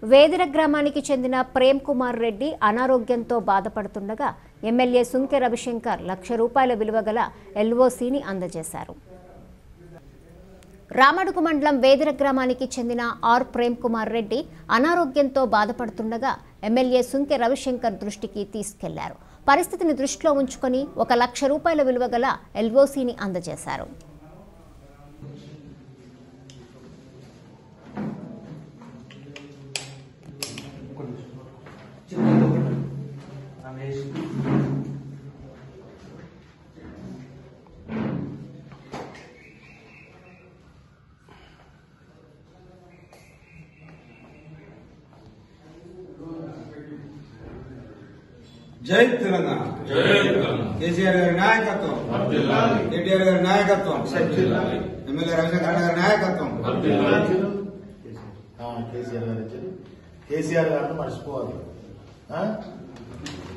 వేదిర గ్రామానికి చెందిన ప్రేమ్ కుమార్ రెడ్డి అనారోగ్యంతో బాధపడుతుండగా ఎమ్మెల్యే సుంకె రవిశంకర్ లక్ష రూపాయల విలువ గల ఎల్ఓసిని అందజేశారు రామడుగు మండలం వేదిర గ్రామానికి చెందిన ఆర్ ప్రేమ్ కుమార్ రెడ్డి అనారోగ్యంతో బాధపడుతుండగా ఎమ్మెల్యే సుంకె రవిశంకర్ దృష్టికి తీసుకెళ్లారు పరిస్థితిని దృష్టిలో ఉంచుకొని ఒక లక్ష రూపాయల విలువ గల ఎల్ఓసిని అందజేశారు జై తెలంగాణ జై తెలంగాణ. కేసీఆర్ గారి నాయకత్వం వర్ధిల్లాలి. కేటీఆర్ గారి నాయకత్వం వర్ధిల్లాలి. ఎమ్మెల్యే రవిశంకర్ గారి నాయకత్వం వర్ధిల్లాలి. ఆ, కేసీఆర్ గారు ఇచ్చారు కేసీఆర్ గారిని మర్చిపోవాలి ఆ?